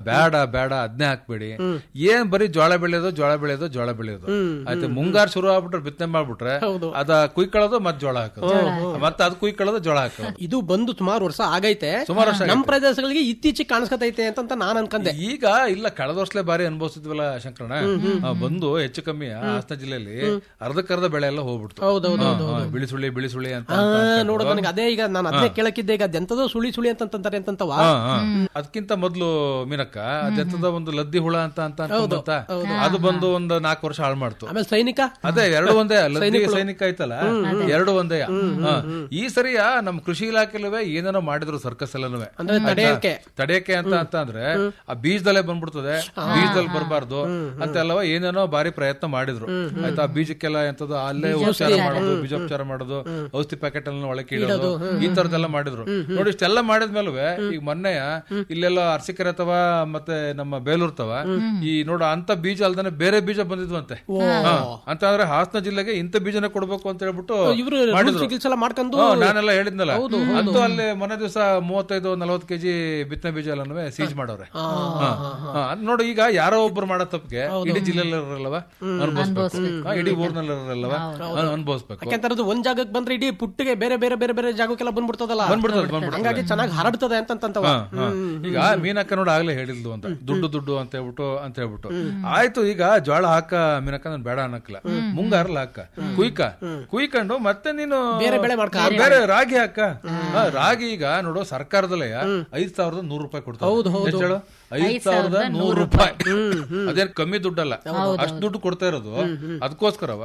ಬೇಡ ಬೇಡ ಅದನ್ನೇ ಹಾಕ್ಬೇಡಿ ಏನ್ ಬರೀ ಜೋಳ ಬೆಳೆಯೋದು ಜೋಳ ಬೆಳೆಯೋದು ಜೋಳ ಬೆಳೆಯೋದು ಆಯ್ತು ಮುಂಗಾರು ಶುರು ಆಗ್ಬಿಟ್ರೆ ಬಿತ್ತನೆ ಮಾಡ್ಬಿಟ್ರೆ ಅದ ಕುಯ್ಕೊಳ್ಳೋದು ಮತ್ ಜೋಳ ಹಾಕೋದು ಮತ್ತೆ ಅದ್ ಕುಯ್ಕೊಳ್ಳೋದು ಜೋಳ ಹಾಕೋದು ಇದು ಬಂದು ಸುಮಾರು ವರ್ಷ ಆಗೈತೆ ಸುಮಾರು ವರ್ಷ ನಮ್ ಪ್ರದೇಶಗಳಿಗೆ ಇತ್ತೀಚೆಗೆ ಕಾಣಿಸ್ಕತೈತೆ ಅಂತ ನಾನ್ ಅನ್ಕಂದೆ ಈಗ ಇಲ್ಲ ಕಳೆದ ವರ್ಷಲೇ ಬಾರಿ ಅನುಭವಿಸಿದ್ವಲ್ಲ ಶಂಕರಣ ಆ, ಬಂದು ಹೆಚ್ಚು ಕಮ್ಮಿ ಆ ಹಾಸನ ಜಿಲ್ಲೆಯಲ್ಲಿ ಅರ್ಧಕ್ಕರ್ಧ ಬೆಳೆ ಎಲ್ಲ ಹೋಗ್ಬಿಡ್ತು ಹೌದೌದು ಹಾ, ಹಾ, ಬಿಳಿಸುಳ್ಳಿ ಬಿಳಿಸುಳ್ಳಿ ಅಂತ ಆ, ನೋಡು ನನಗೆ ಅದೇ ಈಗ ನಾನು ಅದೇ ಕೇಳಕ್ಕಿದ್ದೆ ಈಗ ಅದೆಂತದೋ ಸುಳಿ ಸುಳಿ ಅಂತಂತಾರೆ ಅಂತಂತವ ಹಾ, ಹಾ. ಅದಕ್ಕಿಂತ ಮೊದ್ಲು ಮೀನಕ್ಕ ಅದೆತ್ತದ ಒಂದು ಲದ್ದಿ ಹುಳ ಅಂತ ಅಂತ ಅನ್ಕೊಂಡ್ ಅದು ಬಂದು ಒಂದು ನಾಲ್ಕು ವರ್ಷ ಹಾಳು ಮಾಡ್ತು ಆಮೇಲೆ ಸೈನಿಕ ಅದೇ ಎರಡು ಒಂದೇ ಲದ್ದಿ ಸೈನಿಕ ಐತಲ್ಲ ಎರಡು ಒಂದೇ ಹಾ. ಈ ಸರಿಯ ನಮ್ ಕೃಷಿ ಇಲಾಖೆಲುವೆ ಏನೇನೋ ಮಾಡಿದ್ರು ಸರ್ಕಸ್ ಎಲ್ಲನೂ ಅಂದ್ರೆ ತಡೆಯಕ್ಕೆ ತಡೆಯಕ್ಕೆ ಅಂತ ಅಂತ ಅಂದ್ರೆ ಆ ಬೀಜದಲ್ಲೇ ಬಂದ್ಬಿಡ್ತದೆ ಬೀಜದಲ್ಲಿ ಬರಬಾರ್ದು ಅಂತ ಎಲ್ಲವ ಏನೇನೋ ಬಾರಿ ಪ್ರಯತ್ನ ಮಾಡಿದ್ರು ಆಯ್ತಾ ಆ ಬೀಜಕ್ಕೆಲ್ಲ ಎಂತದ್ದು ಅಲ್ಲೇ ಉಪಚಾರ ಮಾಡೋದು ಬೀಜೋಪಚಾರ ಮಾಡೋದು ಔಷಧಿ ಪ್ಯಾಕೆಟ್ ಎಲ್ಲ ಒಳಗೆ ಇಡೋದು ಈ ತರದೆಲ್ಲ ಮಾಡಿದ್ರು ನೋಡಿ ಇಷ್ಟೆಲ್ಲ ಮಾಡಿದ್ಮೇಲೂ ಈಗ ಮೊನ್ನೆಯ ಇಲ್ಲೆಲ್ಲ ಅರಸಿಕೆರೆ ಅಥವಾ ಮತ್ತೆ ನಮ್ಮ ಬೇಲೂರ್ ತವ ಈ ನೋಡ ಅಂತ ಬೀಜ ಅಲ್ದಾನೆ ಬೇರೆ ಬೀಜ ಬಂದಿದ್ವಂತೆ ಹಾ. ಅಂತ ಅಂದ್ರೆ ಹಾಸನ ಜಿಲ್ಲೆಗೆ ಇಂಥ ಬೀಜನೇ ಕೊಡ್ಬೇಕು ಅಂತ ಹೇಳ್ಬಿಟ್ಟು ಇವ್ರು ಮಾಡಿದ್ರು ಚಿಕಿತ್ಸೆ ಎಲ್ಲ ಮಾಡ್ಕೊಂಡು ಹಾ, ನಾನೆಲ್ಲ ಹೇಳಿದ್ನಲ್ಲ ಅಂತೂ ಅಲ್ಲಿ ಮೊನ್ನೆ ದಿವಸ ಮೂವತ್ತೈದು ನಲವತ್ತು ಕೆಜಿ ಬಿತ್ತನೆ ಬೀಜ ಎಲ್ಲನೂ ಸೀಜ್ ಮಾಡವ್ರೆ ಹಾ. ಹಾ, ಅದ್ ನೋಡು ಈಗ ಯಾರೋ ಒಬ್ರು ಮಾಡೋ ತಪ್ಪಿಗೆ ಇಡೀ ಜಿಲ್ಲೆಯಲ್ಲಿರಲ್ಲವ ಅನುಭವಿಸ್ಬೇಕು ಹಾ, ಇಡೀ ಊರ್ನಲ್ಲಿರಲ್ಲವ ಅನುಭವಿಸ್ಬೇಕು ಯಾಕೆಂತಾರೆ ಅದು ಒಂದ್ ಜಾಗಕ್ಕೆ ಬಂದ್ರೆ ಇಡೀ ಪುಟ್ಟಿಗೆ ಬೇರೆ ಬೇರೆ ಬೇರೆ ಬೇರೆ ಜಾಗಕ್ಕೆಲ್ಲ ಬಂದ್ಬಿಡ್ತದಲ್ಲ ಬಂದ್ಬಿಡ್ತದೆ ಬಂದ್ಬಿಡ್ತದೆ ಹಂಗಾಗಿ ಚೆನ್ನಾಗಿ ಹರಡ್ತದೆ ಅಂತಂತವ ಹಾ, ಹಾ. ಈಗ ಮೀನಕ್ಕ ನೋಡ ಆಗ್ಲೇ ಹೇಳಿದ್ಲು ಅಂತ ದುಡ್ಡು ದುಡ್ಡು ಅಂತ ಹೇಳ್ಬಿಟ್ಟು ಅಂತ ಹೇಳ್ಬಿಟ್ಟು ಆಯ್ತು ಈಗ ಜೋಳ ಹಾಕ ಮೀನಕ್ಕ ನಾನು ಬೇಡ ಅನ್ನಕ್ಲ ಮುಂಗಾರಲ್ಲ ಹಾಕ ಕುಯ್ಕ ಕುಯ್ಕೊಂಡು ಮತ್ತೆ ನೀನು ಬೇರೆ ಬೆಳೆ ಮಾಡ್ಕ. ಹಾ, ಬೇರೆ ರಾಗಿ ಹಾಕ ಹಾ, ರಾಗಿ ಈಗ ನೋಡು ಸರ್ಕಾರದಲ್ಲೇ ಐದ್ ಸಾವಿರದ ನೂರು ರೂಪಾಯಿ ಕೊಡ್ತಾರೆ ಎಷ್ಟ್ ಹೇಳು ಐದ್ ಸಾವಿರದ ನೂರು ರೂಪಾಯಿ ಅದೇನ್ ಕಮ್ಮಿ ದುಡ್ಡಲ್ಲ ಅಷ್ಟು ದುಡ್ಡು ಕೊಡ್ತಾ ಇರೋದು ಅದಕ್ಕೋಸ್ಕರವ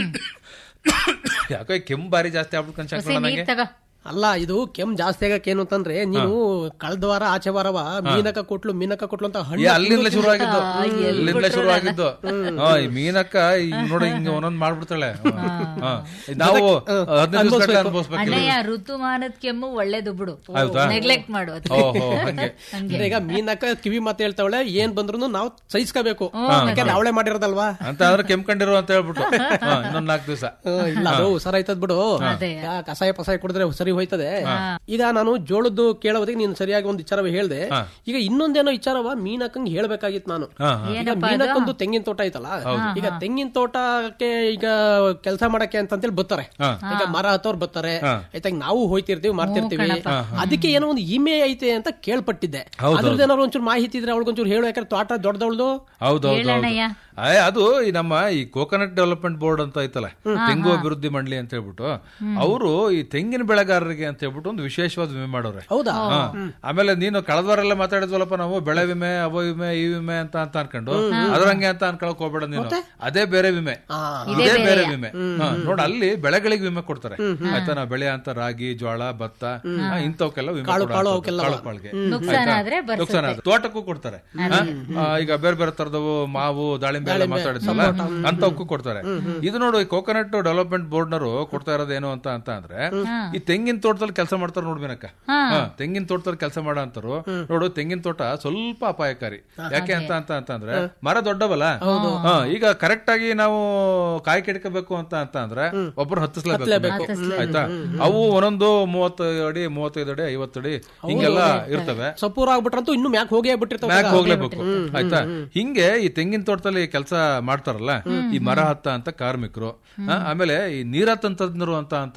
ಯಾಕೋ ಈ ಕೆಮ್ಮು ಬಾರಿ ಜಾಸ್ತಿ ಆಗ್ಬಿಟ್ಟು ಶಂಕರ ನೀರ್ ನಂಗೆ ತಗ ಅಲ್ಲ ಇದು ಕೆಮ್ ಜಾಸ್ತಿ ಆಗಕ್ಕೆ ಏನು ಅಂತಂದ್ರೆ ನೀನು ಕಳೆದ ವಾರ ಆಚೆ ವಾರವ ಮೀನಕ ಕೊಟ್ಲು ಮೀನಕ ಕೊಟ್ಲು ಅಂತ ಏ ಹಣ್ಣು ಅಲ್ಲಿಂದ ಶುರು ಆಗಿದ್ದು ಅಲ್ಲಿಂದ ಶುರು ಆಗಿದ್ದು ಹಾ, ಈ ಮೀನಕ್ಕ ಈಗ ನೋಡಿ ಹಿಂಗ ಒಂದೊಂದ್ ಮಾಡ್ಬಿಡ್ತಾಳೆ ಹಾ. ನಾವು ಹದಿನೈದು ದಿವಸ ಅನ್ಭವಿಸ್ಬೇಕು ಅಣ್ಣಯ್ಯ ಋತುಮಾನದ ಕೆಮ್ಮು ಒಳ್ಳೇದು ಬಿಡು ಹೌದಾ? ನೆಗ್ಲೆಕ್ಟ್ ಮಾಡು ಅದು. ಓಹೋ ಹಂಗೆ ಅಂದ್ರೆ ಈಗ ಮೀನಕ ಕಿವಿ ಮಾತು ಹೇಳ್ತಾವಳೆ ಏನ್ ಬಂದ್ರು ನಾವು ಸಹಿಸ್ಕೋಬೇಕು ಯಾಕಂದ್ರೆ ಅವಳೆ ಮಾಡಿರೋದಲ್ವಾ ಅಂತ ಅಂದ್ರೆ ಕೆಮ್ಕೊಂಡಿರು ಅಂತ ಹೇಳ್ಬಿಟ್ಟು ಹಾ, ಇನ್ನೊಂದ್ ನಾಲ್ಕು ದಿವಸ ಹ್ಮ್, ಇಲ್ಲ ಅದು ಸರ ಆಯ್ತದ್ ಬಿಡು ಅದೇ. ಯಾ, ಕಷಾಯ ಪಸಾಯ ಕುಡಿದ್ರೆ ಸರಿ ಹೋಯ್ತದೆ ಈಗ ನಾನು ಜೋಳದ್ದು ಕೇಳೋದಕ್ಕೆ ನೀನು ಸರಿಯಾಗಿ ಒಂದು ವಿಚಾರ ಹೇಳ್ದೆ ಈಗ ಇನ್ನೊಂದೇನೋ ವಿಚಾರವ ಮೀನಕ್ಕಂಗ್ ಹೇಳ್ಬೇಕಾಗಿತ್ತು ನಾನು ಹಾ, ಈಗ ಮೀನಕ್ಕೊಂದು ತೆಂಗಿನ ತೋಟ ಐತಲ್ಲ ಈಗ ತೆಂಗಿನ ತೋಟಕ್ಕೆ ಈಗ ಕೆಲಸ ಮಾಡಕ್ಕೆ ಅಂತಂತೇಳಿ ಬರ್ತಾರೆ ಈಗ ಮರ ಹತ್ತೋರ್ ಬರ್ತಾರೆ ಆಯ್ತಾ ಈಗ ನಾವು ಹೋಯ್ತಿರ್ತೀವಿ ಮಾಡ್ತಿರ್ತೀವಿ ಅದಕ್ಕೆ ಏನೋ ಒಂದು ಇಮೆ ಐತೆ ಅಂತ ಕೇಳ್ಪಟ್ಟಿದ್ದೆ ಅದ್ರದ್ದು ಏನಾದ್ರು ಒಂಚೂರು ಮಾಹಿತಿ ಇದ್ರೆ ಅವಳಿಗೊಂಚೂರು ಹೇಳು ಯಾಕಂದ್ರೆ ತೋಟ ದೊಡ್ಡದವಳ್ದು ಹೌದೌದು ಹೇಳಣ್ಣಯ್ಯ. ಅಯ್ಯ ಅದು ಈ ನಮ್ಮ ಈ ಕೋಕೋನಟ್ ಡೆವಲಪ್ಮೆಂಟ್ ಬೋರ್ಡ್ ಅಂತ ಐತಲ್ಲ ತೆಂಗು ಅಭಿವೃದ್ಧಿ ಮಂಡಳಿ ಅಂತ ಹೇಳ್ಬಿಟ್ಟು ಅವರು ಈ ತೆಂಗಿನ ಬೆಳೆಗಾರರಿಗೆ ಅಂತ ಹೇಳ್ಬಿಟ್ಟು ಒಂದು ವಿಶೇಷವಾದ ವಿಮೆ ಮಾಡೋರೆ ಹೌದಾ ಹಾ. ಆಮೇಲೆ ನೀನು ಕಳೆದವರೆಲ್ಲ ಮಾತಾಡಿದ್ವಲ್ಲಪ್ಪ ನಾವು ಬೆಳೆ ವಿಮೆ ಅವ ವಿಮೆ ಈ ವಿಮೆ ಅಂತ ಅಂತ ಅನ್ಕೊಂಡು ಅದ್ರಂಗೆ ಅಂತ ಅನ್ಕೊಳಕ್ ಹೋಗ್ಬೇಡ ನೀನು ಅದೇ ಬೇರೆ ವಿಮೆ ಇದೇ ಬೇರೆ ವಿಮೆ ಹಾ, ನೋಡ್ ಅಲ್ಲಿ ಬೆಳೆಗಳಿಗೆ ವಿಮೆ ಕೊಡ್ತಾರೆ ಆಯ್ತಾ ನಾವು ಬೆಳೆ ಅಂತ ರಾಗಿ ಜೋಳ ಭತ್ತ ಹಾ, ಇಂಥವಕ್ಕೆಲ್ಲ ವಿಮೆ ಕೊಡೋ ಅಂಥದ್ದು. ಕಾಳು ಪಾಳ್ಗೆ ನುಕ್ಸಾನ ಆಯ್ತಾ? ಆದ್ರೆ ಬರ್ಸುತ್ತೆ. ನುಕ್ಸಾನ ಆದ್ರೆ. ತೋಟಕ್ಕೂ ಕೊಡ್ತಾರೆ ಹಾ? ಆ, ಈಗ ಬೇರೆ ಬೇರೆ ತರದವು ಮಾವು ದಾಳಿಂಬೆ ಎಲ್ಲ ಮಾತಾಡಿದ್ವಲ್ಲ ಅಂತವಕ್ಕೂ ಕೊಡ್ತಾರೆ ಇದು ನೋಡು ಈ ಕೋಕೋನಟ್ ಡೆವಲಪ್ಮೆಂಟ್ ಬೋರ್ಡ್ ನವರು ಕೊಡ್ತಾ ಇರೋದು ಏನು ಅಂತ ಅಂತ ಅಂದ್ರೆ ಈ ತೆಂಗಿನ ತೋಟದಲ್ಲಿ ಕೆಲಸ ಮಾಡ್ತಾರೆ ನೋಡ್ಬೇನಕ್ಕ ತೆಂಗಿನ ತೋಟದಲ್ಲಿ ಕೆಲಸ ಮಾಡೋ ಅಂತರು ನೋಡು ತೆಂಗಿನ ತೋಟ ಸ್ವಲ್ಪ ಅಪಾಯಕಾರಿ ಯಾಕೆ ಅಂತ ಅಂತ ಅಂತಂದ್ರೆ ಮರ ದೊಡ್ಡವಲ್ಲ ಹಾ, ಈಗ ಕರೆಕ್ಟ್ ಆಗಿ ನಾವು ಕಾಯಿ ಕೆಡ್ಕೋಬೇಕು ಅಂತ ಅಂತ ಅಂದ್ರೆ ಒಬ್ರು ಹತ್ತಿಸ್ಲೇಬೇಕು ಆಯ್ತಾ ಅವು ಒಂದೊಂದು ಮೂವತ್ತು ಅಡಿ ಮೂವತ್ತೈದು ಅಡಿ ಐವತ್ತು ಅಡಿ ಹಿಂಗೆಲ್ಲ ಇರ್ತವೆ ಸಪೂರ ಆಗ್ಬಿಟ್ರಂತೂ ಇನ್ನು ಮ್ಯಾಕ್ ಹೋಗೇ ಬಿಟ್ಟಿರ್ತಾವ ಮ್ಯಾಕ್ ಹೋಗ್ಲೇಬೇಕು ಆಯ್ತಾ ಹಿಂಗೆ ಈ ತೆಂಗಿನ ತೋಟದಲ್ಲಿ ಕೆಲಸ ಮಾಡ್ತಾರಲ್ಲ ಈ ಮರ ಹತ್ತ ಅಂತ ಕಾರ್ಮಿಕರು ಆ, ಆಮೇಲೆ ಈ ನೀರ ತಂತ್ರಜ್ಞರು ಅಂತ ಅಂತ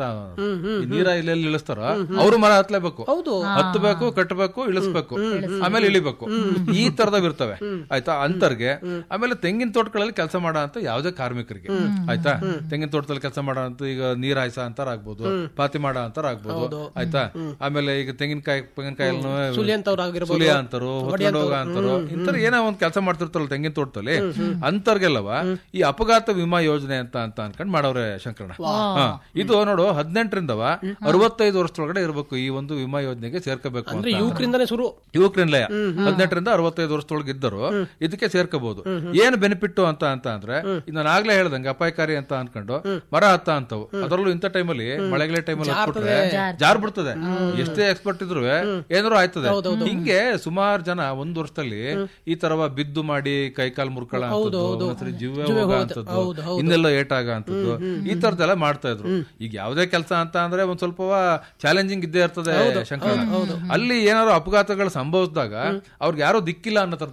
ಈ ನೀರ ಇಲ್ಲೆಲ್ಲಿ ಇಳಿಸ್ತಾರ ಅವರು ಮರ ಹತ್ಲೇಬೇಕು ಹೌದು ಹತ್ತಬೇಕು ಕಟ್ಟಬೇಕು ಇಳಿಸ್ಬೇಕು ಆಮೇಲೆ ಇಳಿಬೇಕು ಈ ತರದವ್ ಇರ್ತವೆ ಆಯ್ತಾ ಅಂತರ್ಗೆ ಆಮೇಲೆ ತೆಂಗಿನ ತೋಟಗಳಲ್ಲಿ ಕೆಲಸ ಮಾಡೋ ಅಂತ ಯಾವ್ದೇ ಕಾರ್ಮಿಕರಿಗೆ ಆಯ್ತಾ ತೆಂಗಿನ ತೋಟದಲ್ಲಿ ಕೆಲಸ ಮಾಡೋ ಅಂತ ಈಗ ನೀರ್ ಹಾಯ್ಸ ಅಂತಾರ ಆಗ್ಬೋದು ಪಾತಿ ಮಾಡೋ ಅಂತಾರ ಆಗ್ಬೋದು ಆಯ್ತಾ ಆಮೇಲೆ ಈಗ ತೆಂಗಿನಕಾಯಿ ತೆಂಗಿನಕಾಯಲ್ಲಿ ಸುಲಿ ಅಂತವ್ರು ಆಗಿರ್ಬೋದು ಸುಲಿಯ ಅಂತಾರು ಹೊತ್ಕೊಂಡು ಹೋಗ ಅಂತಾರು ಇಂತರ ಏನೋ ಒಂದ್ ಕೆಲಸ ಮಾಡ್ತಿರ್ತಾರಲ್ಲ ತೆಂಗಿನ ತೋಟದಲ್ಲಿ ಅಂತರ್ಗೆಲ್ಲವ ಈ ಅಪಘಾತ ವಿಮಾ ಯೋಜನೆ ಅಂತ ಅಂತ ಅನ್ಕೊಂಡ್ ಮಾಡವ್ರೆ ಶಂಕರಣ ಹಾ. ಇದು ನೋಡು ಹದಿನೆಂಟರಿಂದವ ಅರವತ್ತೈದು ವರ್ಷದೊಳಗಡೆ ಇರ್ಬೇಕು ಈ ಒಂದು ವಿಮಾ ಯೋಜನೆಗೆ ಸೇರ್ಕೋಬೇಕು ಅಂತ ಅಂದ್ರೆ ಯುವಕರಿಂದನೇ ಶುರು ಯುವಕರಿನ್ಲಯ ಹದಿನೆಂಟರಿಂದ ಅರವತ್ತೈದು ವರ್ಷದೊಳಗೆ ಇದ್ದರು ಇದಕ್ಕೆ ಸೇರ್ಕೋಬಹುದು ಏನ್ ಬೆನಿಫಿಟ್ ಅಂತ ಅಂತ ಅಂದ್ರೆ ಇದು ನಾನು ಆಗ್ಲೇ ಹೇಳ್ದಂಗೆ ಅಪಾಯಕಾರಿ ಅಂತ ಅನ್ಕೊಂಡು ಮರ ಹತ್ತ ಅಂತವು ಅದರಲ್ಲೂ ಇಂಥ ಟೈಮಲ್ಲಿ ಮಳೆಗಳ ಟೈಮಲ್ಲಿ ಹತ್ಬಿಟ್ರೆ ಜಾರ್ ಬಿಡ್ತದೆ ಎಷ್ಟೇ ಎಕ್ಸ್ಪರ್ಟ್ ಇದ್ರು ಏನಾರು ಆಯ್ತದೆ ಹಿಂಗೆ ಸುಮಾರು ಜನ ಒಂದ್ ವರ್ಷದಲ್ಲಿ ಈ ತರವ ಬಿದ್ದು ಮಾಡಿ ಕೈಕಾಲ್ ಮುರ್ಕೊಳ ಅಂತದ್ದು ಜೀವ ಹೋಗ ಅಂತದ್ದು ಇನ್ನೆಲ್ಲ ಏಟಾಗ ಅಂತದ್ದು ಈ ತರದೆಲ್ಲ ಮಾಡ್ತಾ ಇದ್ರು ಈಗ ಯಾವ್ದೇ ಕೆಲಸ ಅಂತ ಅಂದ್ರೆ ಒಂದ್ ಸ್ವಲ್ಪ ಚಾಲೆಂಜಿಂಗ್ ಇದ್ದೇ ಇರ್ತದೆ ಶಂಕರ ಅಲ್ಲಿ ಏನಾದ್ರು ಅಪಘಾತಗಳು ಸಂಭವಿಸಿದಾಗ ಅವ್ರಿಗೆ ಯಾರೋ ದಿಕ್ಕಿಲ್ಲ ಅನ್ನೋ ತರ